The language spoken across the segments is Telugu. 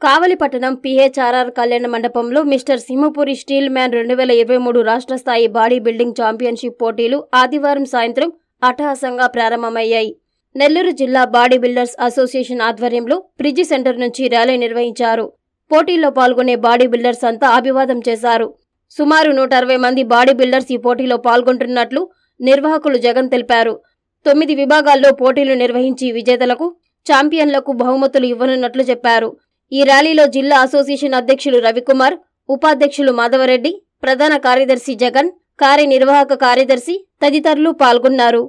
కావలిపట్టణం పిహెచ్ఆర్ఆర్ కళ్యాణ మండపంలో మిస్టర్ సింహపురి స్టీల్ మ్యాన్ రెండు వేల ఇరవై మూడు రాష్ట్ర స్థాయి బాడీ బిల్డింగ్ ఛాంపియన్షిప్ పోటీలు ఆదివారం సాయంత్రం అట్టహాసంగా ప్రారంభమయ్యాయి నెల్లూరు జిల్లా బాడీ బిల్డర్స్ అసోసియేషన్ ఆధ్వర్యంలో బ్రిడ్జి సెంటర్ నుంచి ర్యాలీ నిర్వహించారు పోటీల్లో పాల్గొనే బాడీ బిల్డర్స్ అంతా అభివాదం చేశారు సుమారు నూట అరవై మంది బాడీ బిల్డర్స్ ఈ పోటీలో పాల్గొంటున్నట్లు నిర్వాహకులు జగన్ తెలిపారు తొమ్మిది విభాగాల్లో పోటీలు నిర్వహించి విజేతలకు ఛాంపియన్లకు బహుమతులు ఇవ్వనున్నట్లు చెప్పారు ఈ ర్యాలీలో జిల్లా అసోసియేషన్ అధ్యక్షులు రవికుమార్ ఉపాధ్యక్షులు మాధవరెడ్డి ప్రధాన కార్యదర్శి జగన్ కార్యనిర్వాహక కార్యదర్శి తదితరులు పాల్గొన్నారు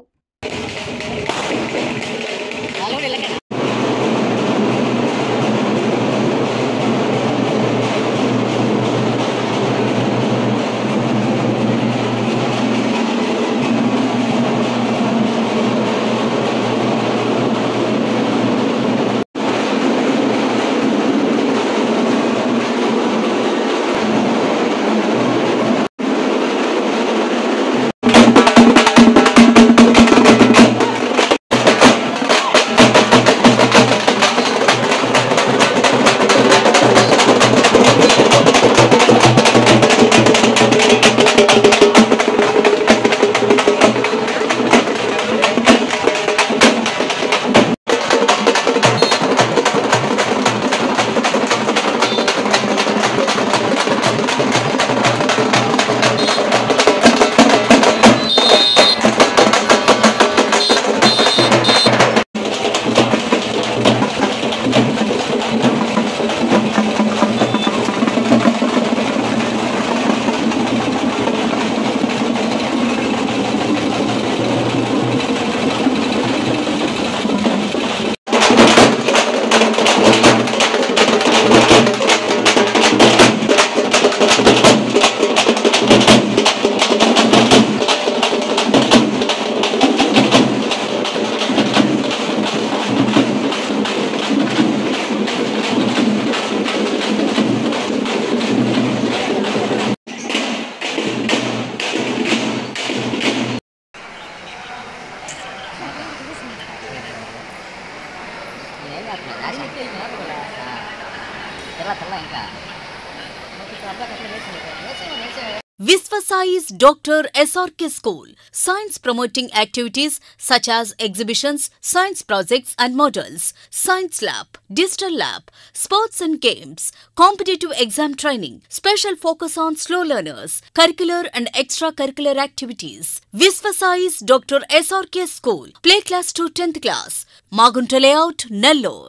ఏం కాదు అది నీకు తెల్ల తెల్ల ఇంకా Visvasai's Dr. SRK School. Science promoting activities such as exhibitions, science projects and models, science lab, digital lab, sports and games, competitive exam training, special focus on slow learners, curricular and extracurricular activities. Visvasai's Dr. SRK School. Play class to 10th class. Magunta layout, Nellore.